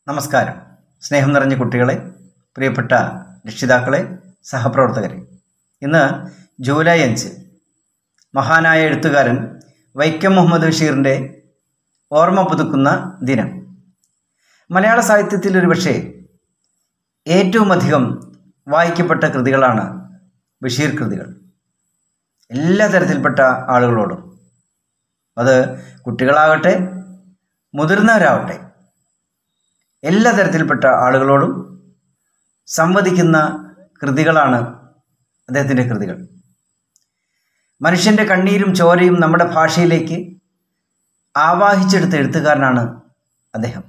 നമസ്കാരം സ്നേഹം നിറഞ്ഞ കുട്ടികളെ പ്രിയപ്പെട്ട രക്ഷിതാക്കളെ സഹപ്രവർത്തകരെ ഇന്ന് ജൂലൈ അഞ്ച് മഹാനായ എഴുത്തുകാരൻ വൈക്കം മുഹമ്മദ് ബഷീറിൻ്റെ ഓർമ്മ പുതുക്കുന്ന ദിനം മലയാള സാഹിത്യത്തിൽ ഒരു പക്ഷേ ഏറ്റവും അധികം വായിക്കപ്പെട്ട കൃതികളാണ് ബഷീർ കൃതികൾ എല്ലാ തരത്തിൽപ്പെട്ട ആളുകളോടും അത് കുട്ടികളാകട്ടെ മുതിർന്നവരാവട്ടെ എല്ലാ തരത്തിൽപ്പെട്ട ആളുകളോടും സംവദിക്കുന്ന കൃതികളാണ് അദ്ദേഹത്തിൻ്റെ കൃതികൾ മനുഷ്യൻ്റെ കണ്ണീരും ചോരയും നമ്മുടെ ഭാഷയിലേക്ക് ആവാഹിച്ചെടുത്ത എഴുത്തുകാരനാണ് അദ്ദേഹം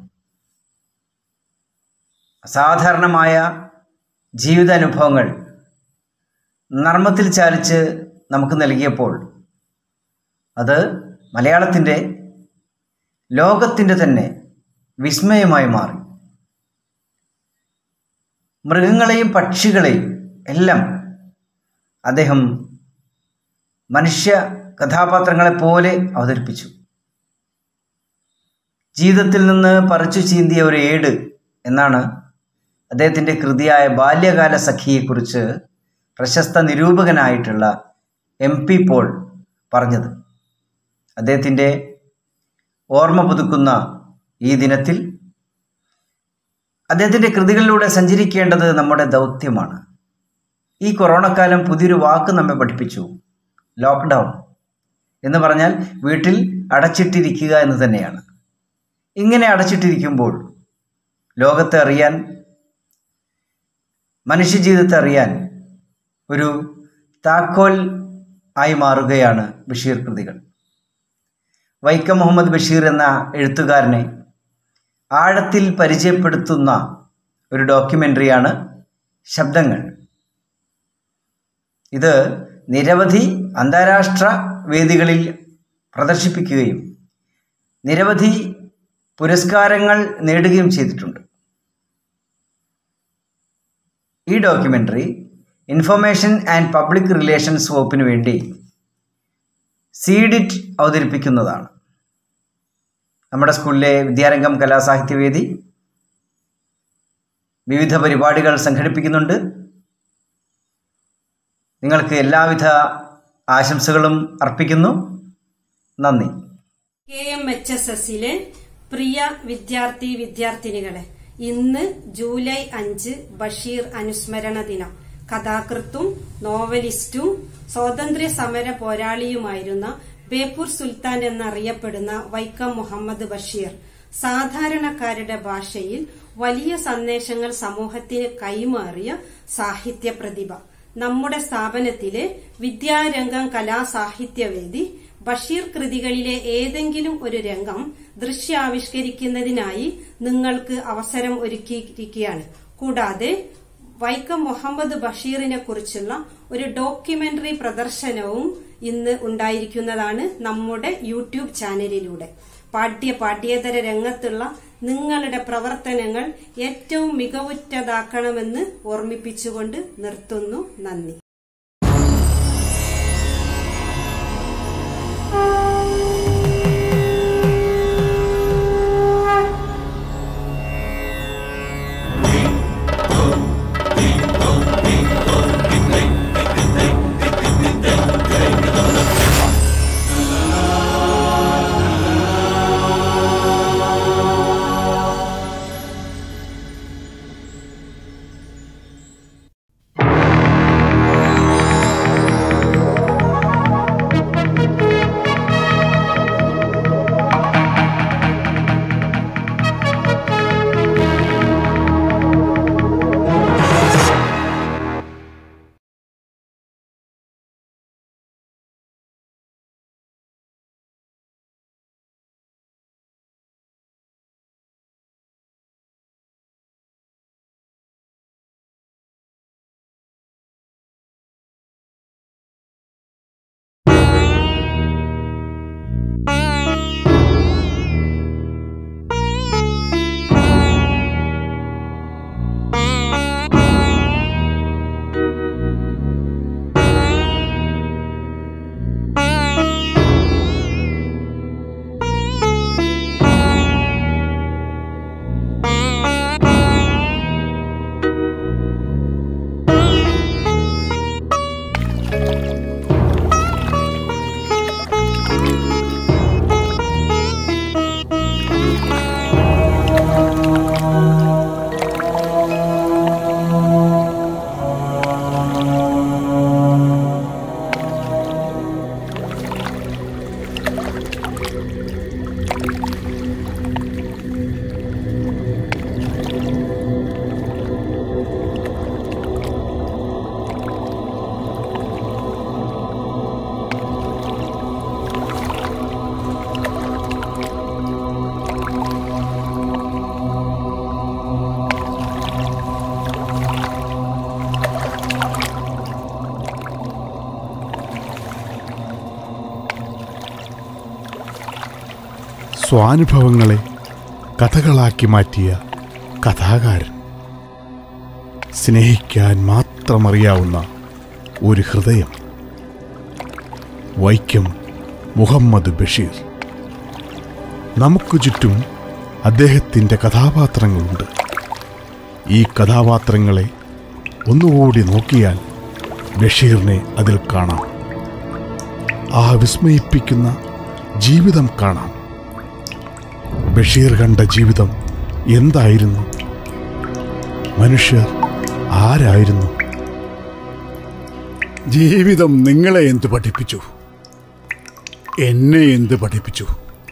അസാധാരണമായ ജീവിതാനുഭവങ്ങൾ നർമ്മത്തിൽ ചാലിച്ച് നമുക്ക് നൽകിയപ്പോൾ അത് മലയാളത്തിൻ്റെ ലോകത്തിൻ്റെ തന്നെ വിസ്മയമായി മാറി മൃഗങ്ങളെയും പക്ഷികളെയും എല്ലാം അദ്ദേഹം മനുഷ്യ കഥാപാത്രങ്ങളെപ്പോലെ അവതരിപ്പിച്ചു ജീവിതത്തിൽ നിന്ന് പറിച്ചു ചീന്തിയ ഒരു ഏട് എന്നാണ് അദ്ദേഹത്തിൻ്റെ കൃതിയായ ബാല്യകാല സഖിയെക്കുറിച്ച് പ്രശസ്ത നിരൂപകനായിട്ടുള്ള എം പി പോൾ പറഞ്ഞത് അദ്ദേഹത്തിൻ്റെ ഓർമ്മ പുതുക്കുന്ന ഈ ദിനത്തിൽ അദ്ദേഹത്തിൻ്റെ കൃതികളിലൂടെ സഞ്ചരിക്കേണ്ടത് നമ്മുടെ ദൗത്യമാണ് ഈ കൊറോണക്കാലം പുതിയൊരു വാക്ക് നമ്മെ പഠിപ്പിച്ചു ലോക്ക്ഡൗൺ എന്ന് പറഞ്ഞാൽ വീട്ടിൽ അടച്ചിട്ടിരിക്കുക എന്ന് തന്നെയാണ് ഇങ്ങനെ അടച്ചിട്ടിരിക്കുമ്പോൾ ലോകത്തെ അറിയാൻ മനുഷ്യജീവിതത്തെ അറിയാൻ ഒരു താക്കോൽ ആയി മാറുകയാണ് ബഷീർ കൃതികൾ വൈക്കം മുഹമ്മദ് ബഷീർ എന്ന എഴുത്തുകാരനെ ആഴത്തിൽ പരിചയപ്പെടുത്തുന്ന ഒരു ഡോക്യുമെൻ്ററിയാണ് ശബ്ദങ്ങൾ ഇത് നിരവധി അന്താരാഷ്ട്ര വേദികളിൽ പ്രദർശിപ്പിക്കുകയും നിരവധി പുരസ്കാരങ്ങൾ നേടുകയും ചെയ്തിട്ടുണ്ട് ഈ documentary information and public relations വകുപ്പിന് വേണ്ടി സീഡിറ്റ് അവതരിപ്പിക്കുന്നതാണ് നമ്മുടെ സ്കൂളിലെ വിദ്യാരംഗം കലാസാഹിത്യവേദി വിവിധ പരിപാടികൾ സംഘടിപ്പിക്കുന്നുണ്ട് നിങ്ങൾക്ക് എല്ലാവിധ ആശംസകളും അർപ്പിക്കുന്നു നന്ദി കെ എം എച്ച് എസ് എസിലെ പ്രിയ വിദ്യാർത്ഥി വിദ്യാർത്ഥിനികളെ ഇന്ന് ജൂലൈ അഞ്ച് ബഷീർ അനുസ്മരണ ദിനം കഥാകൃത്തും നോവലിസ്റ്റും സ്വാതന്ത്ര്യ സമര പോരാളിയുമായിരുന്ന ബേപ്പൂർ സുൽത്താൻ എന്നറിയപ്പെടുന്ന വൈക്കം മുഹമ്മദ് ബഷീർ സാധാരണക്കാരുടെ ഭാഷയിൽ വലിയ സന്ദേശങ്ങൾ സമൂഹത്തിന് കൈമാറിയ സാഹിത്യ പ്രതിഭ നമ്മുടെ സ്ഥാപനത്തിലെ വിദ്യാരംഗം കലാസാഹിത്യവേദി ബഷീർ കൃതികളിലെ ഏതെങ്കിലും ഒരു രംഗം ദൃശ്യാവിഷ്കരിക്കുന്നതിനായി നിങ്ങൾക്ക് അവസരം ഒരുക്കിയിരിക്കുകയാണ് കൂടാതെ വൈക്കം മുഹമ്മദ് ബഷീറിനെ കുറിച്ചുള്ള ഒരു ഡോക്യുമെന്ററി പ്രദർശനവും ഇന്ന് ഉണ്ടായിരിക്കുന്നതാണ് നമ്മുടെ യൂട്യൂബ് ചാനലിലൂടെ പാഠ്യ പാഠ്യേതര രംഗത്തുള്ള നിങ്ങളുടെ പ്രവർത്തനങ്ങൾ ഏറ്റവും മികവുറ്റതാക്കണമെന്ന് ഓർമ്മിപ്പിച്ചുകൊണ്ട് നിർത്തുന്നു നന്ദി Thank സ്വാനുഭവങ്ങളെ കഥകളാക്കി മാറ്റിയ കഥാകാരൻ സ്നേഹിക്കാൻ മാത്രമറിയാവുന്ന ഒരു ഹൃദയം വൈക്കം മുഹമ്മദ് ബഷീർ നമുക്ക് ചുറ്റും അദ്ദേഹത്തിൻ്റെ കഥാപാത്രങ്ങളുണ്ട് ഈ കഥാപാത്രങ്ങളെ ഒന്നുകൂടി നോക്കിയാൽ ബഷീറിനെ അതിൽ കാണാം ആ വിസ്മയിപ്പിക്കുന്ന ജീവിതം കാണാം ബഷീർ കണ്ട ജീവിതം എന്തായിരുന്നു മനുഷ്യർ ആരായിരുന്നു ജീവിതം നിങ്ങളെ എന്ത് പഠിപ്പിച്ചു എന്നെ എന്ത് പഠിപ്പിച്ചു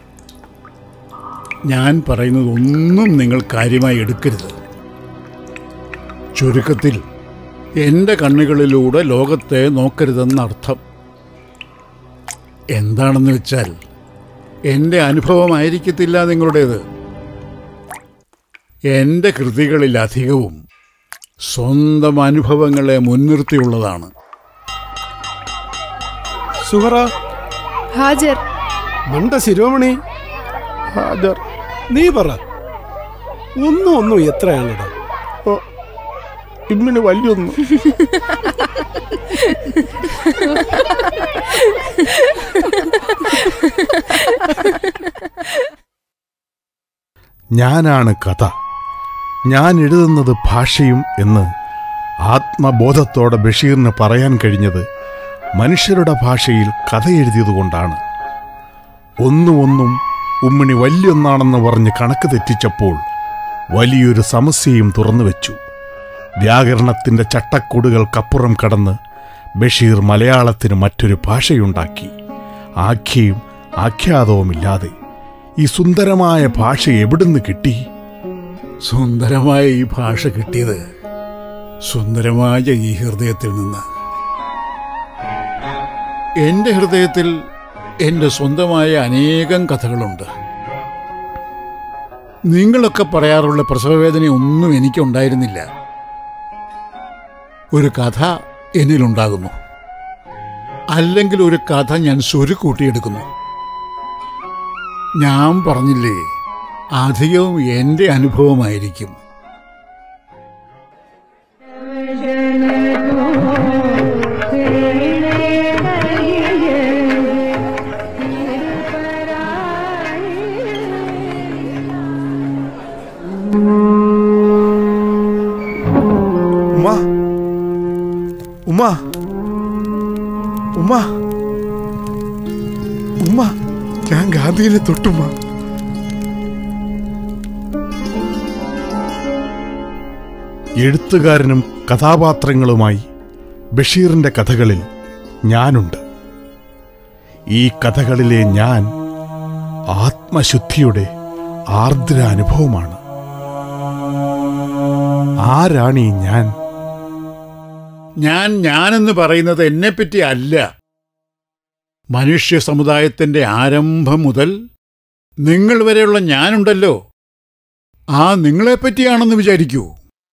ഞാൻ പറയുന്നത് ഒന്നും നിങ്ങൾ കാര്യമായി എടുക്കരുത് ചുരുക്കത്തിൽ എൻ്റെ കണ്ണുകളിലൂടെ ലോകത്തെ നോക്കരുതെന്നർത്ഥം എന്താണെന്ന് വെച്ചാൽ എൻ്റെ അനുഭവമായിരിക്കത്തില്ല നിങ്ങളുടേത് എൻ്റെ കൃതികളിലധികവും സ്വന്തം അനുഭവങ്ങളെ മുൻനിർത്തിയുള്ളതാണ് സുഹറ ഹാജർ മണ്ട ശിരോമണി ഹാജർ നീ പറ ഒന്നും ഒന്നും എത്രയാണടാ ഇമ്മിന് വലിയൊന്നു ഞാനാണ് കഥ ഞാൻ എഴുതുന്നത് ഭാഷയും എന്ന് ആത്മബോധത്തോടെ ബഷീറിന് പറയാൻ കഴിഞ്ഞത് മനുഷ്യരുടെ ഭാഷയിൽ കഥ എഴുതിയതുകൊണ്ടാണ് ഒന്നും ഒന്നും ഉമ്മിണി വലിയൊന്നാണെന്ന് പറഞ്ഞ് കണക്ക് തെറ്റിച്ചപ്പോൾ വലിയൊരു സമസ്യയും തുറന്നു വെച്ചു വ്യാകരണത്തിന്റെ ചട്ടക്കൂടുകൾക്കപ്പുറം കടന്ന് ബഷീർ മലയാളത്തിന് മറ്റൊരു ഭാഷയുണ്ടാക്കി ആഖ്യയും ആഖ്യാതവുമില്ലാതെ ഈ സുന്ദരമായ ഭാഷ എവിടുന്ന് കിട്ടി സുന്ദരമായ ഈ ഭാഷ കിട്ടിയത് സുന്ദരമായ ഈ ഹൃദയത്തിൽ നിന്ന് എൻ്റെ ഹൃദയത്തിൽ എൻ്റെ സ്വന്തമായ അനേകം കഥകളുണ്ട് നിങ്ങളൊക്കെ പറയാറുള്ള പ്രസവവേദന ഒന്നും എനിക്കുണ്ടായിരുന്നില്ല ഒരു കഥ എന്നിലുണ്ടാകുന്നു അല്ലെങ്കിൽ ഒരു കഥ ഞാൻ സ്വരുക്കൂട്ടിയെടുക്കുന്നു ഞാൻ പറഞ്ഞില്ലേ അധികവും എൻ്റെ അനുഭവമായിരിക്കും ഉമ്മ ഉമ്മ ഉമ്മ ഉമ്മ ഞാൻ ഗാന്ധിനെ തൊട്ടുമ്മ എഴുത്തുകാരനും കഥാപാത്രങ്ങളുമായി ബഷീറിന്റെ കഥകളിൽ ഞാനുണ്ട് ഈ കഥകളിലെ ഞാൻ ആത്മശുദ്ധിയുടെ ആർദ്ര അനുഭവമാണ് ആരാണീ ഞാൻ ഞാൻ ഞാനെന്ന് പറയുന്നത് എന്നെപ്പറ്റി അല്ല മനുഷ്യ സമുദായത്തിന്റെ ആരംഭം മുതൽ നിങ്ങൾ വരെയുള്ള ഞാനുണ്ടല്ലോ ആ നിങ്ങളെപ്പറ്റിയാണെന്ന് വിചാരിക്കൂ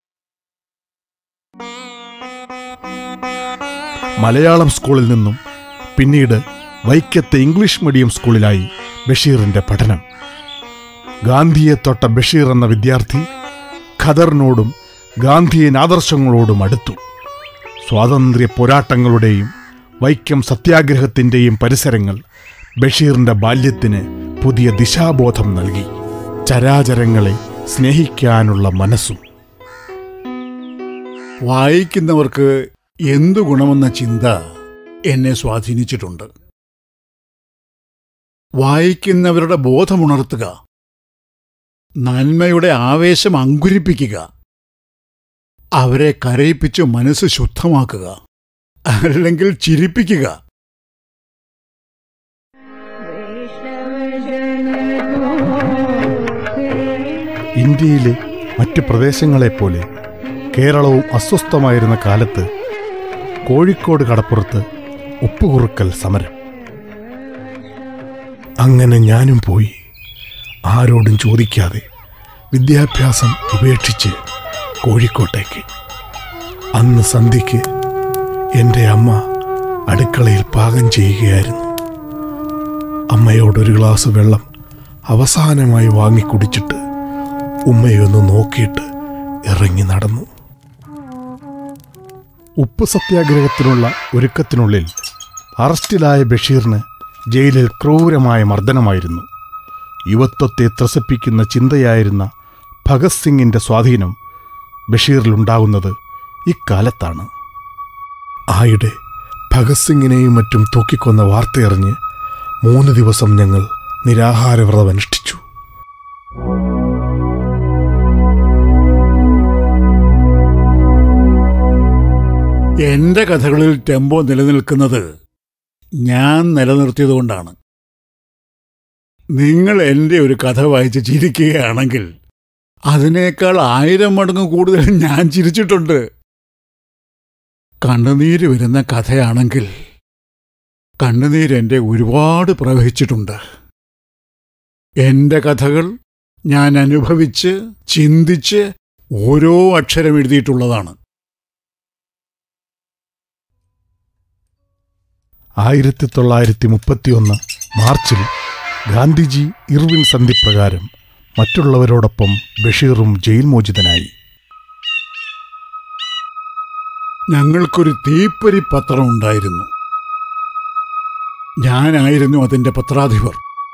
മലയാളം സ്കൂളിൽ നിന്നും പിന്നീട് വൈക്കത്തെ ഇംഗ്ലീഷ് മീഡിയം സ്കൂളിലായി ബഷീറിന്റെ പഠനം ഗാന്ധിയെ തൊട്ട ബഷീർ എന്ന വിദ്യാർത്ഥി ഖദറിനോടും ഗാന്ധിയൻ ആദർശങ്ങളോടും അടുത്തു സ്വാതന്ത്ര്യ പോരാട്ടങ്ങളുടെയും വൈക്കം സത്യാഗ്രഹത്തിന്റെയും പരിസരങ്ങൾ ബഷീറിന്റെ ബാല്യത്തിന് പുതിയ ദിശാബോധം നൽകി ചരാചരങ്ങളെ സ്നേഹിക്കാനുള്ള മനസ്സും വായിക്കുന്നവർക്ക് എന്തു ഗുണമെന്ന ചിന്ത എന്നെ സ്വാധീനിച്ചിട്ടുണ്ട് വായിക്കുന്നവരുടെ ബോധമുണർത്തുക നന്മയുടെ ആവേശം അങ്കുരിപ്പിക്കുക അവരെ കരയിപ്പിച്ച് മനസ്സ് ശുദ്ധമാക്കുക അല്ലെങ്കിൽ ചിരിപ്പിക്കുക ഇന്ത്യയിലെ മറ്റ് പ്രദേശങ്ങളെപ്പോലെ കേരളവും അസ്വസ്ഥമായിരുന്ന കാലത്ത് കോഴിക്കോട് കടപ്പുറത്ത് ഉപ്പുകുറുക്കൽ സമരം അങ്ങനെ ഞാനും പോയി ആരോടും ചോദിക്കാതെ വിദ്യാഭ്യാസം ഉപേക്ഷിച്ച് കോഴിക്കോട്ടേക്ക് അന്ന് സന്ധ്യയ്ക്ക് എൻ്റെ അമ്മ അടുക്കളയിൽ പാകം ചെയ്യുകയായിരുന്നു അമ്മയോടൊരു ഗ്ലാസ് വെള്ളം അവസാനമായി വാങ്ങിക്കുടിച്ചിട്ട് ഉമ്മയൊന്ന് നോക്കിയിട്ട് ഇറങ്ങി നടന്നു ഉപ്പ് സത്യാഗ്രഹത്തിനുള്ള ഒരുക്കത്തിനുള്ളിൽ അറസ്റ്റിലായ ബഷീറിന് ജയിലിൽ ക്രൂരമായ മർദ്ദനമായിരുന്നു യുവത്വത്തെ ത്രസിപ്പിക്കുന്ന ചിന്തയായിരുന്ന ഭഗത് സിംഗിന്റെ സ്വാധീനം ബഷീറിലുണ്ടാകുന്നത് ഇക്കാലത്താണ് ആയിടെ ഭഗത് സിംഗിനെയും മറ്റും തൂക്കിക്കൊന്ന വാർത്തയറിഞ്ഞ് മൂന്ന് ദിവസം ഞങ്ങൾ നിരാഹാരവ്രതം അനുഷ്ഠിച്ചു എന്റെ കഥകളിൽ ടെമ്പോ നിലനിൽക്കുന്നത് ഞാൻ നിലനിർത്തിയതുകൊണ്ടാണ് നിങ്ങൾ എൻ്റെ ഒരു കഥ വായിച്ച് ചിരിക്കുകയാണെങ്കിൽ അതിനേക്കാൾ ആയിരം മടങ്ങ് കൂടുതൽ ഞാൻ ചിരിച്ചിട്ടുണ്ട് കണ്ണുനീര് വരുന്ന കഥയാണെങ്കിൽ കണ്ണുനീര് എൻ്റെ ഒരുപാട് പ്രവഹിച്ചിട്ടുണ്ട് എൻ്റെ കഥകൾ ഞാൻ അനുഭവിച്ച് ചിന്തിച്ച് ഓരോ അക്ഷരം എഴുതിയിട്ടുള്ളതാണ് ആയിരത്തി തൊള്ളായിരത്തി മുപ്പത്തിയൊന്ന് മാർച്ചിൽ ഗാന്ധിജി ഇർവിൻ സന്ധി പ്രകാരം മറ്റുള്ളവരോടൊപ്പം ബഷീറും ജയിൽ മോചിതനായി ഞങ്ങൾക്കൊരു തീപ്പൊരി പത്രം ഉണ്ടായിരുന്നു ഞാനായിരുന്നു അതിന്റെ പത്രാധിപർ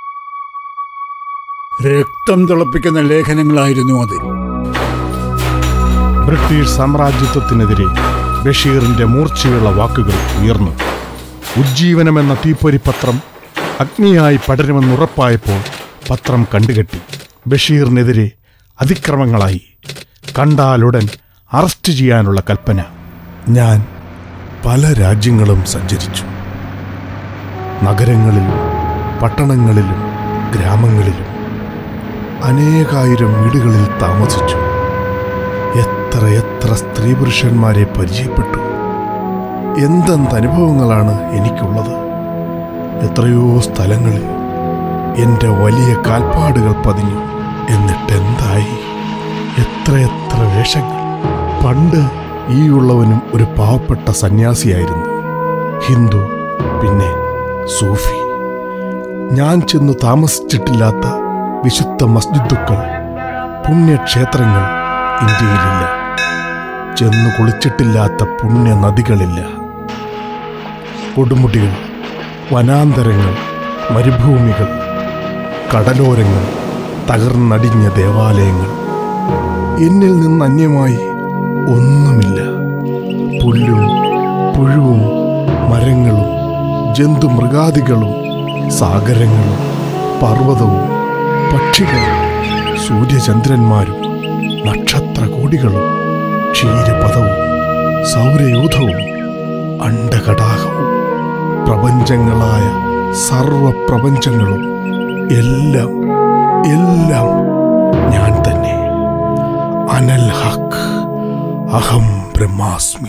രക്തം തിളപ്പിക്കുന്ന ലേഖനങ്ങളായിരുന്നു അതിൽ ബ്രിട്ടീഷ് സാമ്രാജ്യത്വത്തിനെതിരെ ബഷീറിന്റെ മൂർച്ചയുള്ള വാക്കുകൾ ഉയർന്നു ഉജ്ജീവനമെന്ന തീപ്പൊരി പത്രം അഗ്നിയായി പടരുമെന്നുറപ്പായപ്പോൾ പത്രം കണ്ടുകെട്ടി ബഷീറിനെതിരെ അതിക്രമങ്ങളായി കണ്ടാലുടൻ അറസ്റ്റ് ചെയ്യാനുള്ള കൽപ്പന ഞാൻ പല രാജ്യങ്ങളും സഞ്ചരിച്ചു നഗരങ്ങളിലും പട്ടണങ്ങളിലും ഗ്രാമങ്ങളിലും അനേകായിരം വീടുകളിൽ താമസിച്ചു എത്ര എത്ര സ്ത്രീ പുരുഷന്മാരെ പരിചയപ്പെട്ടു എന്തെന്ത് അനുഭവങ്ങളാണ് എനിക്കുള്ളത് എത്രയോ സ്ഥലങ്ങളിൽ എൻ്റെ വലിയ കാൽപ്പാടുകൾ പതിഞ്ഞു എന്നിട്ടെന്തായി എത്രയെത്ര വേഷങ്ങൾ പണ്ട് ഈ ഉള്ളവനും ഒരു പാവപ്പെട്ട സന്യാസിയായിരുന്നു ഹിന്ദു പിന്നെ സൂഫി ഞാൻ ചെന്നു താമസിച്ചിട്ടില്ലാത്ത വിശുദ്ധ മസ്ജിദുക്കൾ പുണ്യക്ഷേത്രങ്ങൾ ഇന്ത്യയിലില്ല ചെന്നു കുളിച്ചിട്ടില്ലാത്ത പുണ്യ നദികളില്ല കൊടുമുടികൾ വനാന്തരങ്ങൾ മരുഭൂമികൾ കടലോരങ്ങൾ തകർന്നടിഞ്ഞ ദേവാലയങ്ങൾ എന്നിൽ നിന്ന് അന്യമായി ഒന്നുമില്ല പുല്ലും പുഴുവും മരങ്ങളും ജന്തുമൃഗാദികളും സാഗരങ്ങളും പർവ്വതവും പക്ഷികളും സൂര്യചന്ദ്രന്മാരും നക്ഷത്രകോടികളും ക്ഷീരപഥവും സൗരയൂഥവും അണ്ടകടാഹവും പ്രപഞ്ചങ്ങളായ സർവപ്രപഞ്ചങ്ങളും എല്ലാം എല്ലാം ഞാൻ തന്നെ അനൽ ഹക്ക് അഹം ബ്രഹ്മാസ്മി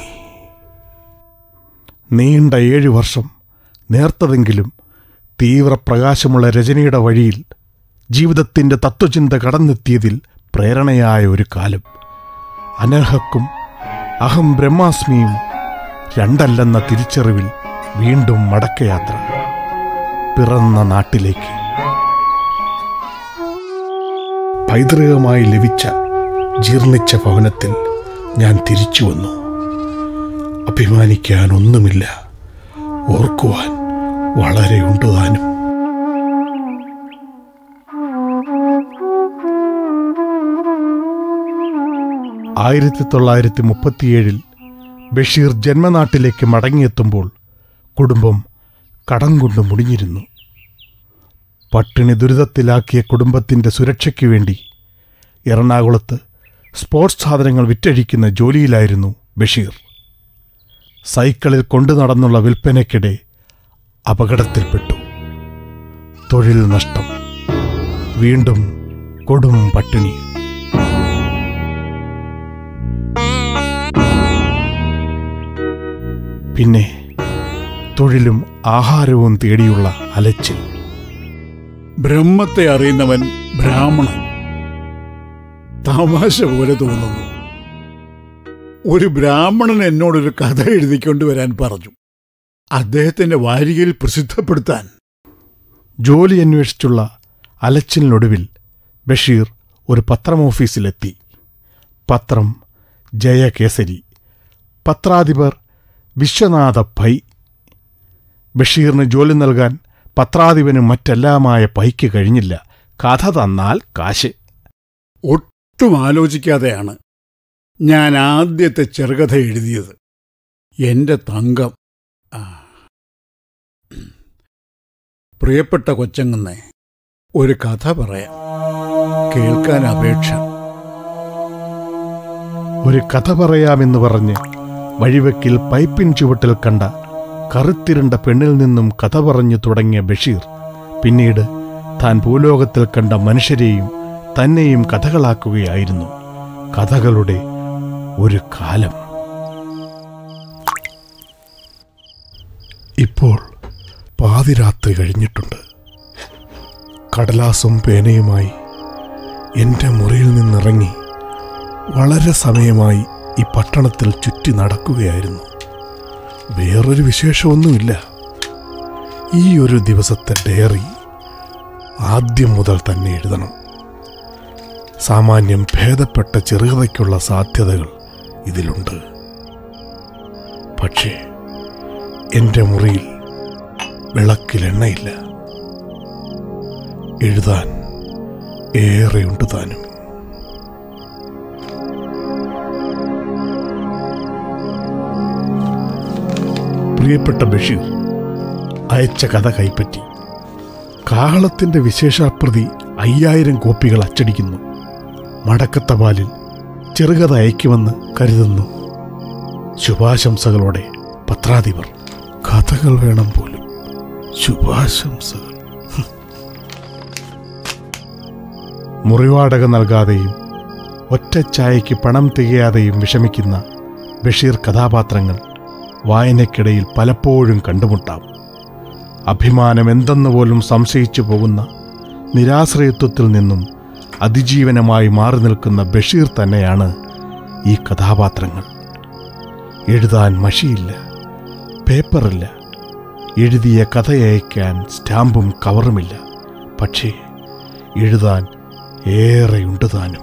നീണ്ട ഏഴു വർഷം നേർത്തതെങ്കിലും തീവ്രപ്രകാശമുള്ള രചനയുടെ വഴിയിൽ ജീവിതത്തിൻ്റെ തത്വചിന്ത കടന്നെത്തിയതിൽ പ്രേരണയായ ഒരു കാലം അനർഹക്കും അഹം ബ്രഹ്മാസ്മിയും രണ്ടല്ലെന്ന തിരിച്ചറിവിൽ വീണ്ടും മടക്കയാത്ര പിറന്ന നാട്ടിലേക്ക് പൈതൃകമായി ലഭിച്ച ജീർണിച്ച ഭവനത്തിൽ ഞാൻ തിരിച്ചു വന്നു അഭിമാനിക്കാൻ ഒന്നുമില്ല ഓർക്കുവാൻ വളരെയുണ്ട് താനും ആയിരത്തി തൊള്ളായിരത്തി മുപ്പത്തിയേഴിൽ ബഷീർ ജന്മനാട്ടിലേക്ക് മടങ്ങിയെത്തുമ്പോൾ കുടുംബം കടം കൊണ്ട് മുടിഞ്ഞിരുന്നു പട്ടിണി ദുരിതത്തിലാക്കിയ കുടുംബത്തിൻ്റെ സുരക്ഷയ്ക്ക് വേണ്ടി എറണാകുളത്ത് സ്പോർട്സ് സാധനങ്ങൾ വിറ്റഴിക്കുന്ന ജോലിയിലായിരുന്നു ബഷീർ സൈക്കിളിൽ കൊണ്ടു നടന്നുള്ള വിൽപ്പനയ്ക്കിടെ അപകടത്തിൽപ്പെട്ടു തൊഴിൽ നഷ്ടം വീണ്ടും കൊടും പട്ടിണി പിന്നെ തൊഴിലും ആഹാരവും തേടിയുള്ള അലച്ചിൽ ബ്രഹ്മത്തെ അറിയുന്നവൻ ബ്രാഹ്മണൻ തമാശ പോലെ തോന്നുന്നു ഒരു ബ്രാഹ്മണൻ എന്നോടൊരു കഥ എഴുതിക്കൊണ്ടുവരാൻ പറഞ്ഞു അദ്ദേഹത്തിന്റെ വാരികയിൽ പ്രസിദ്ധപ്പെടുത്താൻ ജോലി അന്വേഷിച്ചുള്ള അലച്ചിലിനൊടുവിൽ ബഷീർ ഒരു പത്രമോഫീസിലെത്തി പത്രം ജയകേസരി പത്രാധിപർ വിശ്വനാഥ പൈ ബഷീറിന് ജോലി നൽകാൻ പത്രാധിപന് മറ്റെല്ലാമായ പൈക്ക് കഴിഞ്ഞില്ല കഥ തന്നാൽ കാശ് ഒട്ടും ആലോചിക്കാതെയാണ് ഞാൻ ആദ്യത്തെ ചെറുകഥ എഴുതിയത് എന്റെ തങ്കം ആ. പ്രിയപ്പെട്ട കൊച്ചങ്ങന്നെ ഒരു കഥ പറയാം കേൾക്കാൻ അപേക്ഷ ഒരു കഥ പറയാമെന്ന് പറഞ്ഞ് വഴിവെക്കിൽ പൈപ്പിൻ ചുവട്ടിൽ കണ്ട കറുത്തിരുണ്ട പെണ്ണിൽ നിന്നും കഥ പറഞ്ഞു തുടങ്ങിയ ബഷീർ പിന്നീട് താൻ ഭൂലോകത്തിൽ കണ്ട മനുഷ്യരെയും തന്നെയും കഥകളാക്കുകയായിരുന്നു കഥകളുടെ ഒരു കാലം ഇപ്പോൾ പാതിരാത്രി കഴിഞ്ഞിട്ടുണ്ട് കടലാസും പേനയുമായി എൻ്റെ മുറിയിൽ നിന്നിറങ്ങി വളരെ സമയമായി ഈ പട്ടണത്തിൽ ചുറ്റി നടക്കുകയായിരുന്നു വേറൊരു വിശേഷമൊന്നുമില്ല ഈ ഒരു ദിവസത്തെ ഡയറി ആദ്യം മുതൽ തന്നെ എഴുതണം സാമാന്യം ഭേദപ്പെട്ട ചെറുകഥയ്ക്കുള്ള സാധ്യതകൾ ഇതിലുണ്ട് പക്ഷേ എൻ്റെ മുറിയിൽ വിളക്കിൽ എണ്ണയില്ല എഴുതാൻ ഏറെയുണ്ട് താനും പ്രിയപ്പെട്ട ബഷീർ അയച്ച കഥ കൈപ്പറ്റി കാഹളത്തിന്റെ വിശേഷാപ്രതി അയ്യായിരം കോപ്പികൾ അച്ചടിക്കുന്നു മടക്കത്തപാലിൽ ചെറുകഥ അയക്കുമെന്ന് കരുതുന്നു ശുഭാശംസകളോടെ പത്രാധിപർ കഥകൾ വേണം പോലും ശുഭാശംസകൾ ഹും. മുറിവാടക നൽകാതെയും ഒറ്റച്ചായയ്ക്ക് പണം തികയാതെയും വിഷമിക്കുന്ന ബഷീർ കഥാപാത്രങ്ങൾ വായനയ്ക്കിടയിൽ പലപ്പോഴും കണ്ടുമുട്ടാം അഭിമാനം എന്തെന്ന് പോലും സംശയിച്ചു പോകുന്ന നിരാശ്രയത്വത്തിൽ നിന്നും അതിജീവനമായി മാറി നിൽക്കുന്ന ബഷീർ തന്നെയാണ് ഈ കഥാപാത്രങ്ങൾ എഴുതാൻ മഷിയില്ല പേപ്പറില്ല എഴുതിയ കഥയയക്കാൻ സ്റ്റാമ്പും കവറുമില്ല പക്ഷേ എഴുതാൻ ഏറെയുണ്ട് താനും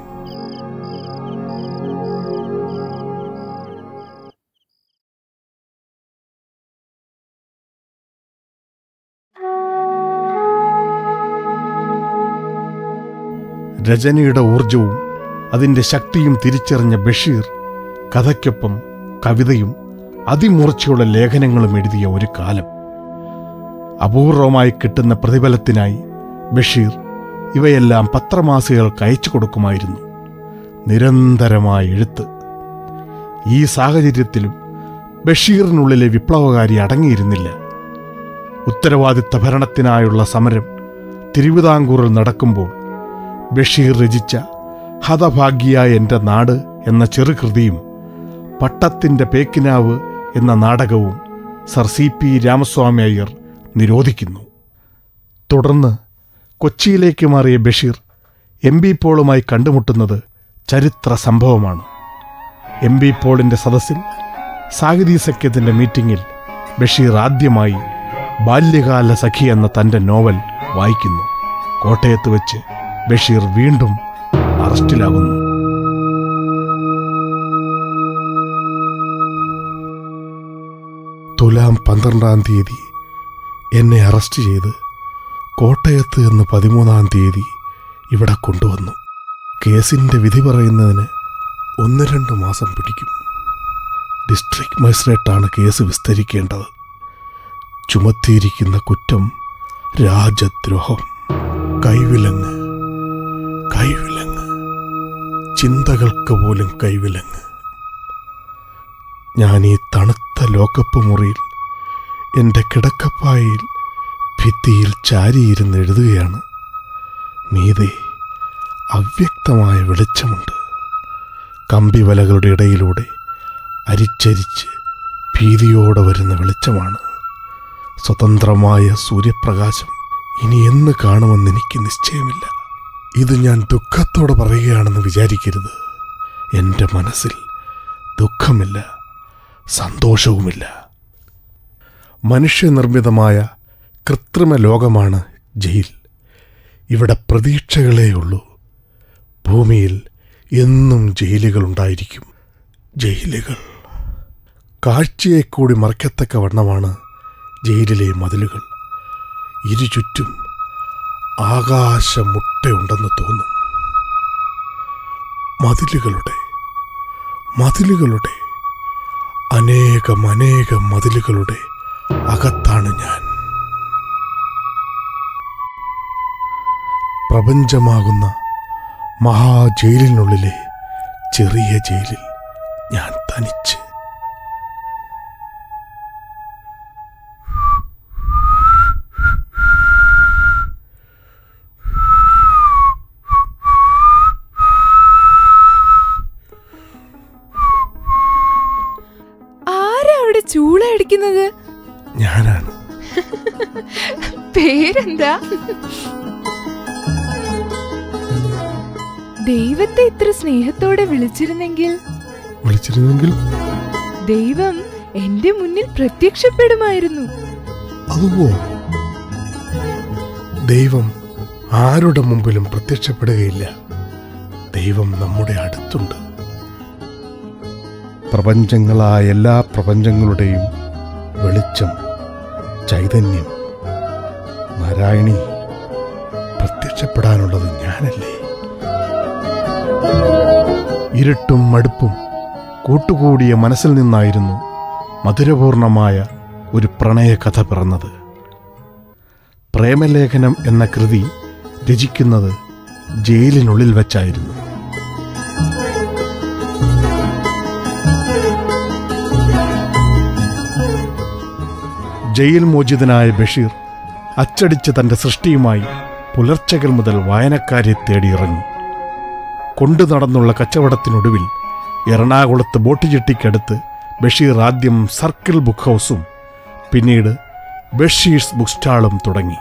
രചനയുടെ ഊർജവും അതിൻ്റെ ശക്തിയും തിരിച്ചറിഞ്ഞ ബഷീർ കഥയ്ക്കൊപ്പം കവിതയും അതിമൂർച്ചയുള്ള ലേഖനങ്ങളും എഴുതിയ ഒരു കാലം അപൂർവമായി കിട്ടുന്ന പ്രതിഫലത്തിനായി ബഷീർ ഇവയെല്ലാം പത്രമാസികകൾക്ക് അയച്ചു കൊടുക്കുമായിരുന്നു നിരന്തരമായ എഴുത്ത് ഈ സാഹചര്യത്തിലും ബഷീറിനുള്ളിലെ വിപ്ലവകാരി അടങ്ങിയിരുന്നില്ല ഉത്തരവാദിത്ത ഭരണത്തിനായുള്ള സമരം തിരുവിതാംകൂറിൽ നടക്കുമ്പോൾ ബഷീർ രചിച്ച ഹതഭാഗ്യായ എൻ്റെ നാട് എന്ന ചെറുകൃതിയും പട്ടത്തിൻ്റെ പേക്കിനാവ് എന്ന നാടകവും sir C P Ramaswami Iyer നിരോധിക്കുന്നു തുടർന്ന് കൊച്ചിയിലേക്ക് മാറിയ ബഷീർ എം ബി പോളുമായി കണ്ടുമുട്ടുന്നത് ചരിത്ര സംഭവമാണ് എം ബി പോളിൻ്റെ സദസ്സിൽ സാഹിതീ സഖ്യത്തിൻ്റെ മീറ്റിംഗിൽ ബഷീർ ആദ്യമായി ബാല്യകാല സഖി എന്ന തൻ്റെ നോവൽ വായിക്കുന്നു കോട്ടയത്ത് വെച്ച് ബഷീർ വീണ്ടും അറസ്റ്റിലാകുന്നു തുലാം പന്ത്രണ്ടാം തീയതി എന്നെ അറസ്റ്റ് ചെയ്ത് കോട്ടയത്ത് എന്ന് പതിമൂന്നാം തീയതി ഇവിടെ കൊണ്ടുവന്നു കേസിൻ്റെ വിധി പറയുന്നതിന് ഒന്ന് രണ്ട് മാസം പിടിക്കും ഡിസ്ട്രിക്ട് മജിസ്ട്രേറ്റാണ് കേസ് വിസ്തരിക്കേണ്ടത് ചുമത്തിയിരിക്കുന്ന കുറ്റം രാജദ്രോഹം കൈവിലങ്ങ് കൈവിലങ്ങ് ചിന്തകൾക്ക് പോലും കൈവിലങ്ങ് ഞാൻ ഈ തണുത്ത ലോക്കപ്പ് മുറിയിൽ എൻ്റെ കിടക്കപ്പായിൽ ഭിത്തിയിൽ ചാരിയിരുന്ന് എഴുതുകയാണ് മീതെ അവ്യക്തമായ വെളിച്ചമുണ്ട് കമ്പിവലകളുടെ ഇടയിലൂടെ അരിച്ചരിച്ച് ഭീതിയോടെ വരുന്ന വെളിച്ചമാണ് സ്വതന്ത്രമായ സൂര്യപ്രകാശം ഇനി എന്ന് കാണുമെന്ന് എനിക്ക് നിശ്ചയമില്ല ഇത് ഞാൻ ദുഃഖത്തോടെ പറയുകയാണെന്ന് വിചാരിക്കരുത് എൻ്റെ മനസ്സിൽ ദുഃഖമില്ല സന്തോഷവുമില്ല മനുഷ്യനിർമ്മിതമായ കൃത്രിമ ലോകമാണ് ജയിൽ ഇവിടെ പ്രതീക്ഷകളേയുള്ളൂ ഭൂമിയിൽ എന്നും ജയിലുകളുണ്ടായിരിക്കും ജയിലുകൾ കാഴ്ചയെ കൂടി മറക്കത്തക്ക വണ്ണമാണ് ജയിലിലെ മതിലുകൾ ഇരുചുറ്റും ആകാശമുട്ടയുണ്ടെന്ന് തോന്നും മതിലുകളുടെ മതിലുകളുടെ അനേകം അനേകം മതിലുകളുടെ അകത്താണ് ഞാൻ പ്രപഞ്ചമാകുന്ന മഹാജയിലിനുള്ളിലെ ചെറിയ ജയിലിൽ ഞാൻ തനിച്ച് ആരാ അവിടെ ചൂള അടിക്കുന്നത് ഞാനാണ് പേരെന്താ ദൈവത്തെ ഇത്ര സ്നേഹത്തോടെ വിളിച്ചിരുന്നെങ്കിൽ വിളിച്ചിരുന്നെങ്കിൽ ദൈവം എന്റെ മുന്നിൽ പ്രത്യക്ഷപ്പെടുമായിരുന്നു അതുവോ ദൈവം ആരുടെ മുമ്പിലും പ്രത്യക്ഷപ്പെടുകയില്ല ദൈവം നമ്മുടെ അടുത്തുണ്ട് പ്രപഞ്ചങ്ങളായ എല്ലാ പ്രപഞ്ചങ്ങളുടെയും വെളിച്ചം ചൈതന്യം നാരായണി പ്രത്യക്ഷപ്പെടാനുള്ളത് ഞാനല്ലേ ഇരുട്ടും മടുപ്പും കൂട്ടുകൂടിയ മനസ്സിൽ നിന്നായിരുന്നു മധുരപൂർണമായ ഒരു പ്രണയകഥ പിറന്നത് പ്രേമലേഖനം എന്ന കൃതി രചിക്കുന്നത് ജയിലിനുള്ളിൽ വച്ചായിരുന്നു ജയിൽ മോചിതനായ ബഷീർ അച്ചടിച്ച് തന്റെ സൃഷ്ടിയുമായി പുലർച്ചകൾ മുതൽ വായനക്കാരെ തേടിയിറങ്ങി കൊണ്ടു നടന്നുള്ള കച്ചവടത്തിനൊടുവിൽ എറണാകുളത്ത് ബോട്ട് ചിട്ടിക്കടുത്ത് ബഷീർ ആദ്യം സർക്കിൾ ബുക്ക് ഹൗസും പിന്നീട് ബഷീർസ് ബുക്ക് സ്റ്റാളും തുടങ്ങി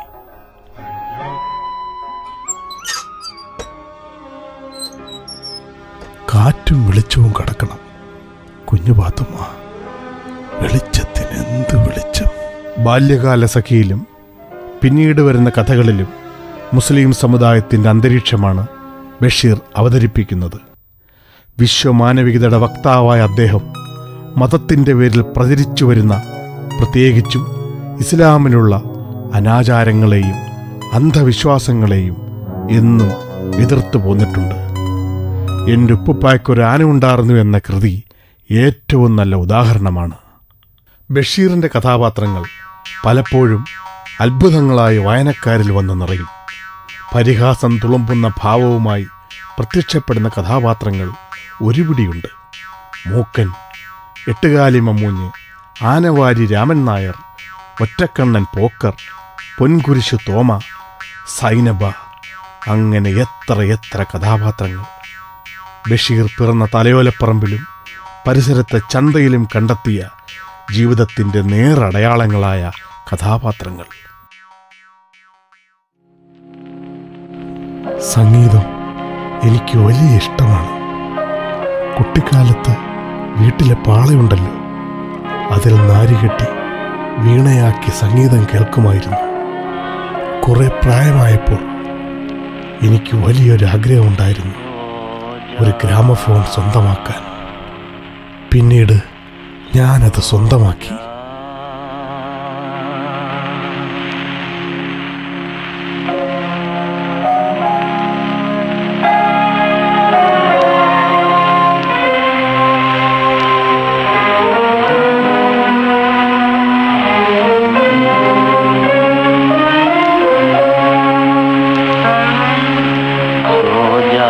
കാറ്റും വെളിച്ചവും കടക്കണം കുഞ്ഞു പാത്തുമ്മ വെളിച്ചത്തിന് എന്ത് വെളിച്ചം ബാല്യകാല സഖിയിലും പിന്നീട് വരുന്ന കഥകളിലും മുസ്ലിം സമുദായത്തിൻ്റെ അന്തരീക്ഷമാണ് ബഷീർ അവതരിപ്പിക്കുന്നത് വിശ്വമാനവികതയുടെ വക്താവായ അദ്ദേഹം മതത്തിൻ്റെ പേരിൽ പ്രചരിച്ചു വരുന്ന പ്രത്യേകിച്ചും ഇസ്ലാമിലുള്ള അനാചാരങ്ങളെയും അന്ധവിശ്വാസങ്ങളെയും എന്നും എതിർത്തു പോന്നിട്ടുണ്ട് എൻ്റെ ഉപ്പുപ്പായ്ക്കൊരു ആന ഉണ്ടായിരുന്നു എന്ന കൃതി ഏറ്റവും നല്ല ഉദാഹരണമാണ് ബഷീറിൻ്റെ കഥാപാത്രങ്ങൾ പലപ്പോഴും അത്ഭുതങ്ങളായി വായനക്കാരിൽ വന്ന് നിറയും പരിഹാസം തുളുമ്പുന്ന ഭാവവുമായി പ്രത്യക്ഷപ്പെടുന്ന കഥാപാത്രങ്ങൾ ഒരുപിടിയുണ്ട് മൂക്കൻ എട്ടുകാലി മമ്മൂഞ്ഞ് ആനവാരി രാമൻ നായർ ഒറ്റക്കണ്ണൻ പോക്കർ പൊൻകുരിശു തോമ സൈനബ അങ്ങനെ എത്ര എത്ര കഥാപാത്രങ്ങൾ ബഷീർ പിറന്ന തലയോലപ്പറമ്പിലും പരിസരത്തെ ചന്തയിലും കണ്ടെത്തിയ ജീവിതത്തിൻ്റെ നേറടയാളങ്ങളായ കഥാപാത്രങ്ങൾ സംഗീതം എനിക്ക് വലിയ ഇഷ്ടമാണ് കുട്ടിക്കാലത്ത് വീട്ടിലെ പാളയുണ്ടല്ലോ അതിൽ നാരികെട്ടി വീണയാക്കി സംഗീതം കേൾക്കുമായിരുന്നു കുറെ പ്രായമായപ്പോൾ എനിക്ക് വലിയൊരു ആഗ്രഹമുണ്ടായിരുന്നു ഒരു ഗ്രാമഫോൺ സ്വന്തമാക്കാൻ പിന്നീട് ഞാനത് സ്വന്തമാക്കി सो जा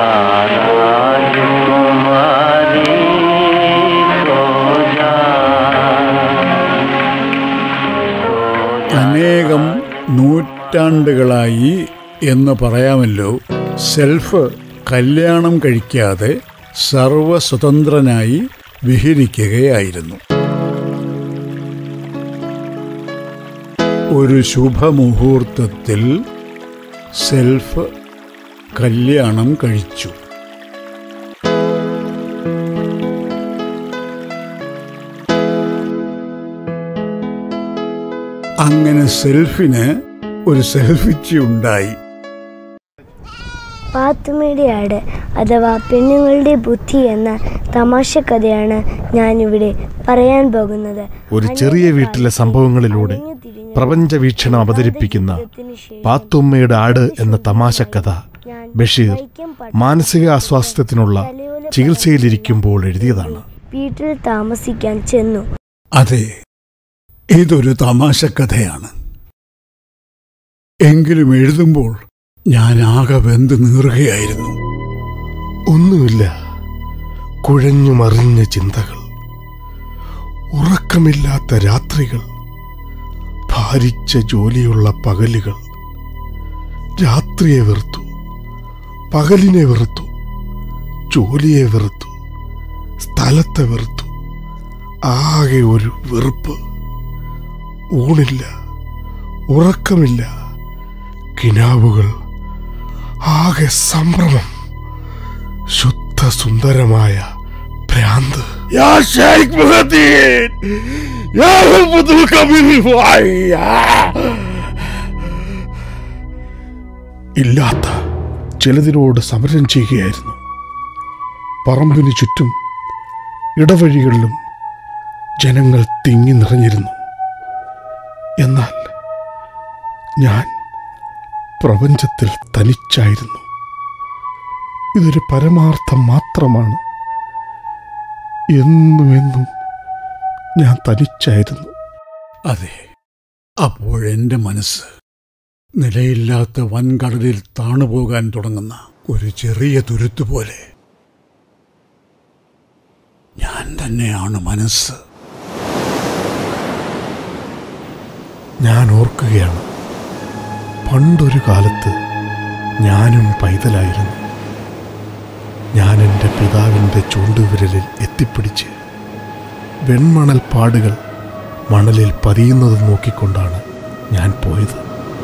राजकुमारी सो जा അനേകം നൂറ്റാണ്ടുകളായി എന്ന് പറയാമല്ലോ സെൽഫ് കല്യാണം കഴിക്കാതെ സർവസ്വതന്ത്രനായി വിഹരിക്കുകയായിരുന്നു ഒരു ശുഭമുഹൂർത്തത്തിൽ സെൽഫ് കല്യാണം കഴിച്ചു അങ്ങനെ സെൽഫിന് ഒരു സെൽഫിച്ചി ഉണ്ടായി പാത്തുമ്മയുടെ ആട് അഥവാ പെണ്ണുങ്ങളുടെ ബുദ്ധി എന്ന തമാശ കഥയാണ് ഞാനിവിടെ പറയാൻ പോകുന്നത് ഒരു ചെറിയ വീട്ടിലെ സംഭവങ്ങളിലൂടെ പ്രപഞ്ച വീക്ഷണം അവതരിപ്പിക്കുന്ന പാത്തുമ്മയുടെ ആട് എന്ന തമാശക്കഥ ബഷീർ മാനസിക അസ്വാസ്ഥ്യത്തിനുള്ള ചികിത്സയിലിരിക്കുമ്പോൾ എഴുതിയതാണ് വീട്ടിൽ താമസിക്കാൻ ചെന്നു അതെ ഇതൊരു തമാശ കഥയാണ് എങ്കിലും എഴുതുമ്പോൾ ഞാൻ ആകെ വെന്ത് നീറുകയായിരുന്നു ഒന്നുമില്ല കുഴഞ്ഞു മറിഞ്ഞ ചിന്തകൾ ഉറക്കമില്ലാത്ത രാത്രികൾ ഭാരിച്ച ജോലിയുള്ള പകലുകൾ രാത്രിയെ വെറുത്തു പകലിനെ വെറുത്തു ജോലിയെ വെറുത്തു സ്ഥലത്തെ വെറുത്തു ആകെ ഒരു വെറുപ്പ് ഊണില്ല ഉറക്കമില്ല കിനാവുകൾ ആകെ സംഭ്രമം ശുദ്ധ സുന്ദരമായ ഭ്രാന്ത് യാ ഷെയ്ഖ് മുഹദ്ദീൻ യാ ഹബ്ബുൽ കബീർ ഫായിയ ഇല്ലാത്ത ചിലതിനോട് സമരം ചെയ്യുകയായിരുന്നു പറമ്പിന് ചുറ്റും ഇടവഴികളിലും ജനങ്ങൾ തിങ്ങി നിറഞ്ഞിരുന്നു എന്നാൽ ഞാൻ പ്രപഞ്ചത്തിൽ തനിച്ചായിരുന്നു ഇതൊരു പരമാർത്ഥം മാത്രമാണ് എന്നും എന്നും ഞാൻ തനിച്ചായിരുന്നു അതെ അപ്പോഴെന്റെ മനസ്സ് നിലയില്ലാത്ത വൻകടലിൽ താണുപോകാൻ തുടങ്ങുന്ന ഒരു ചെറിയ തുരുത്ത് പോലെ ഞാൻ തന്നെയാണ് മനസ്സ് ഞാൻ ഓർക്കുകയാണ് പണ്ടൊരു കാലത്ത് ഞാനും പൈതലായിരുന്നു ഞാൻ എൻ്റെ പിതാവിൻ്റെ ചൂണ്ടുവിരലിൽ എത്തിപ്പിടിച്ച് വെൺമണൽ പാടുകൾ മണലിൽ പതിയുന്നത് നോക്കിക്കൊണ്ടാണ് ഞാൻ പോയത്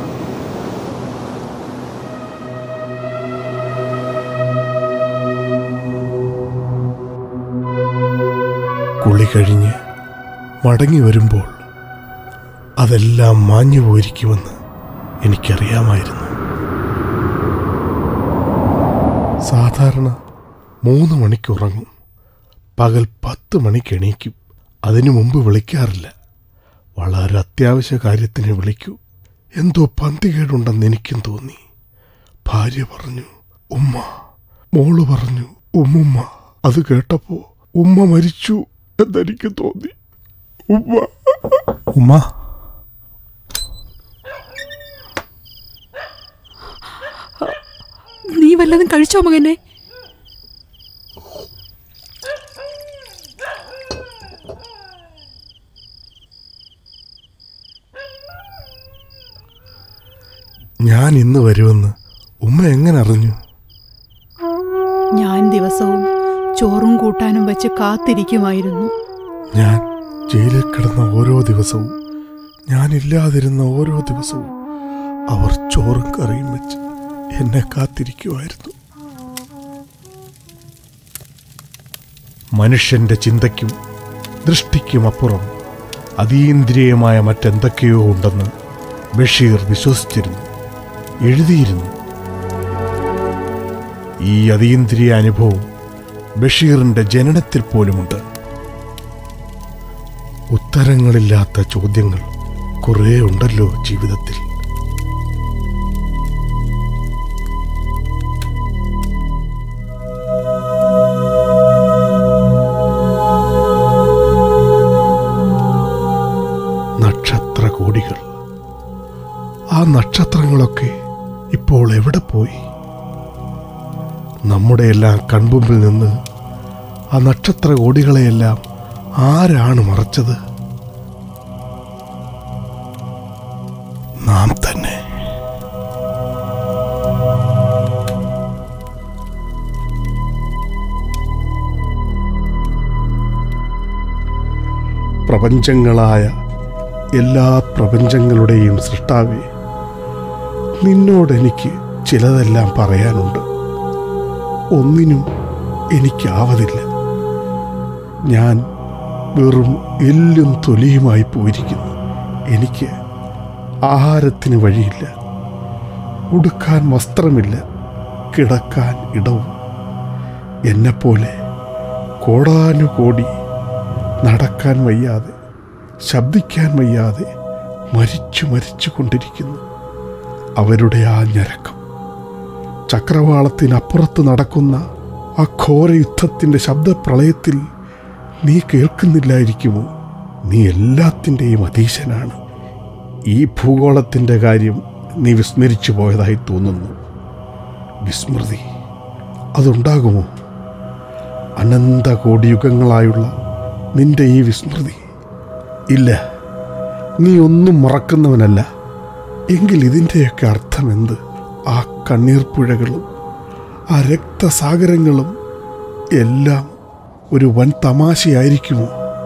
കുളി കഴിഞ്ഞ് മടങ്ങി വരുമ്പോൾ അതെല്ലാം മാഞ്ഞു പോയിരിക്കുമെന്ന് എനിക്കറിയാമായിരുന്നു സാധാരണ മൂന്ന് മണിക്ക് ഉറങ്ങും പകൽ പത്ത് മണിക്ക് എണീക്കും അതിനു മുമ്പ് വിളിക്കാറില്ല വളരെ അത്യാവശ്യ കാര്യത്തിന് വിളിക്കൂ എന്തോ പന്തികേടുണ്ടെന്ന് എനിക്കും തോന്നി ഭാര്യ പറഞ്ഞു ഉമ്മ മോള് പറഞ്ഞു ഉമ്മുമ്മ അത് കേട്ടപ്പോ ഉമ്മ മരിച്ചു എന്നെനിക്ക് തോന്നി ഉമ്മ ഉമ്മ നീ വല്ലതും കഴിച്ചോ മകനെ ഞാൻ ഇന്ന് വരുമെന്ന് ഉമ്മ എങ്ങനെ അറിഞ്ഞു ഞാൻ ദിവസവും ചോറും കൂട്ടാനും വെച്ച് കാത്തിരിക്കുമായിരുന്നു ഞാൻ ജയിലിൽ കിടന്ന ഓരോ ദിവസവും ഞാനില്ലാതിരുന്ന ഓരോ ദിവസവും അവർ ചോറും കറിയും വെച്ച് എന്നെ കാത്തിരിക്കുമായിരുന്നു മനുഷ്യന്റെ ചിന്തയ്ക്കും ദൃഷ്ടിക്കും അപ്പുറം അതീന്ദ്രിയമായ മറ്റെന്തൊക്കെയോ ഉണ്ടെന്ന് ബഷീർ വിശ്വസിച്ചിരുന്നു എഴുതിയിരുന്നു ഈ അതീന്ദ്രിയ അനുഭവം ബഷീറിന്റെ ജനനത്തിൽ പോലുമുണ്ട് ഉത്തരങ്ങളില്ലാത്ത ചോദ്യങ്ങൾ കുറേ ഉണ്ടല്ലോ ജീവിതത്തിൽ നക്ഷത്ര കോടികൾ ആ നക്ഷത്രങ്ങളൊക്കെ ഇപ്പോൾ എവിടെ പോയി നമ്മുടെ എല്ലാം കൺമുമ്പിൽ നിന്ന് ആ നക്ഷത്ര കോടികളെയെല്ലാം ആരാണ് മറച്ചത് നാം തന്നെ പ്രപഞ്ചങ്ങളായ എല്ലാ പ്രപഞ്ചങ്ങളുടെയും സൃഷ്ടാവേ നിന്നോട് എനിക്ക് ചിലതെല്ലാം പറയാനുണ്ട് ഒന്നിനും എനിക്കാവതില്ല ഞാൻ വെറും എല്ലും തൊലിയുമായി പോയിരിക്കുന്നു എനിക്ക് ആഹാരത്തിന് വഴിയില്ല ഉടുക്കാൻ വസ്ത്രമില്ല കിടക്കാൻ ഇടവും എന്നെപ്പോലെ കോടാനുകോടി നടക്കാൻ വയ്യാതെ ശബ്ദിക്കാൻ വയ്യാതെ മരിച്ചു മരിച്ചു കൊണ്ടിരിക്കുന്നു അവരുടെ ആ ഞരക്കം ചക്രവാളത്തിനപ്പുറത്ത് നടക്കുന്ന ആ ഘോര യുദ്ധത്തിൻ്റെ ശബ്ദപ്രളയത്തിൽ നീ കേൾക്കുന്നില്ലായിരിക്കുമോ നീ എല്ലാത്തിൻ്റെയും അതീശനാണ് ഈ ഭൂഗോളത്തിൻ്റെ കാര്യം നീ വിസ്മരിച്ചു പോയതായി തോന്നുന്നു വിസ്മൃതി അതുണ്ടാകുമോ അനന്ത കോടി യുഗങ്ങളായുള്ള നിന്റെ ഈ വിസ്മൃതി ഇല്ല നീ ഒന്നും മറക്കുന്നവനല്ല എങ്കിൽ ഇതിൻ്റെയൊക്കെ അർത്ഥം എന്ത് ആ കണ്ണീർ പുഴകളും ആ രക്തസാഗരങ്ങളും എല്ലാം ഒരു വൻ തമാശയായിരിക്കുമോ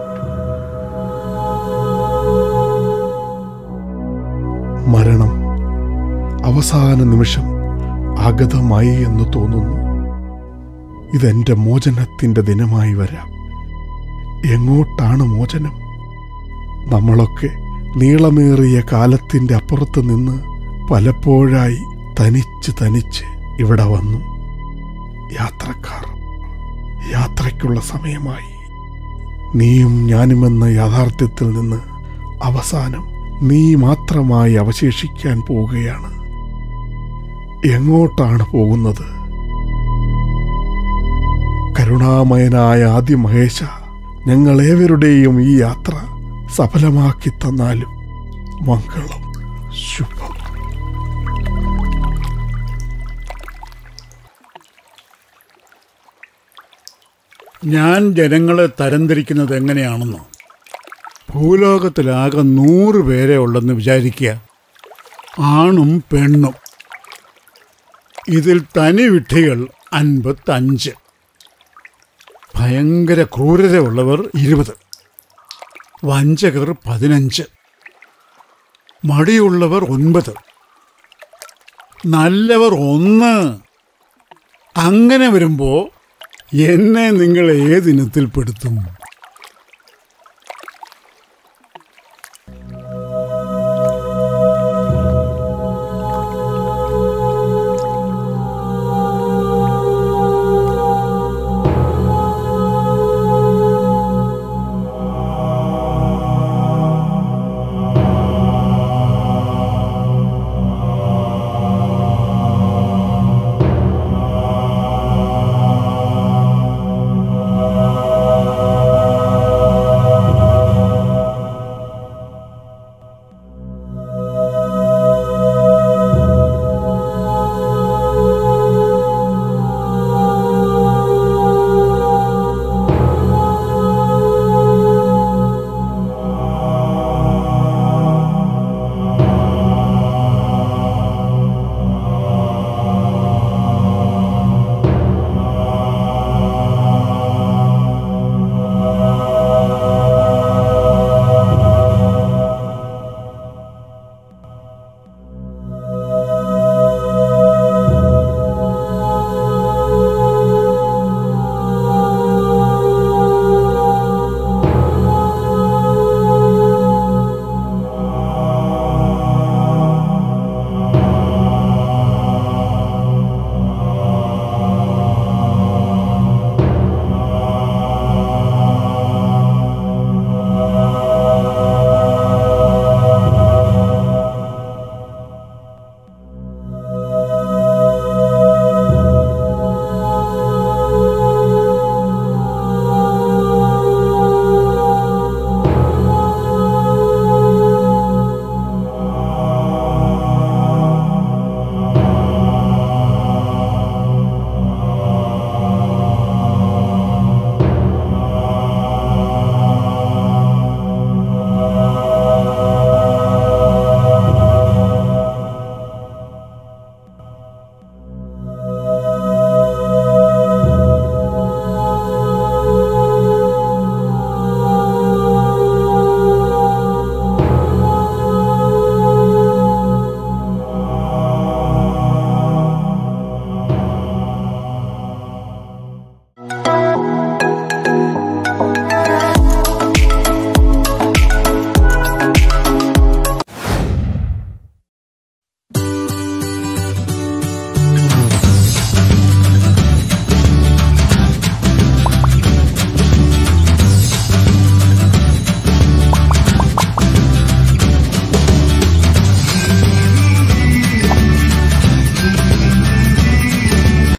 മരണം അവസാന നിമിഷം ആഗതമായി എന്ന് തോന്നുന്നു ഇതെന്റെ മോചനത്തിന്റെ ദിനമായി വരാം എങ്ങോട്ടാണ് മോചനം നമ്മളൊക്കെ നീളമേറിയ കാലത്തിന്റെ അപ്പുറത്ത് നിന്ന് പലപ്പോഴായി തനിച്ച് തനിച്ച് ഇവിടെ വന്നു യാത്രക്കാർ യാത്രയ്ക്കുള്ള സമയമായി നീയും ഞാനുമെന്ന യാഥാർത്ഥ്യത്തിൽ നിന്ന് അവസാനം നീ മാത്രമായി അവശേഷിക്കാൻ പോവുകയാണ് എങ്ങോട്ടാണ് പോകുന്നത് കരുണാമയനായ ആദ്യ മഹേശ ഞങ്ങളേവരുടെയും ഈ യാത്ര സഫലമാക്കി തന്നാലും മംഗളം ശുഭം ഞാൻ ജനങ്ങളെ തരംതിരിക്കുന്നത് എങ്ങനെയാണെന്നോ ഭൂലോകത്തിലാകെ നൂറ് പേരെ ഉള്ളെന്ന് വിചാരിക്കുക ആണും പെണ്ണും ഇതിൽ തനി വിഡ്ഢികൾ അൻപത്തഞ്ച് ഭയങ്കര ക്രൂരതയുള്ളവർ ഇരുപത് വഞ്ചകർ പതിനഞ്ച് മടിയുള്ളവർ ഒൻപത് നല്ലവർ ഒന്ന് അങ്ങനെ വരുമ്പോൾ എന്നെ നിങ്ങൾ ഏതിനത്തിൽ പെടുത്തും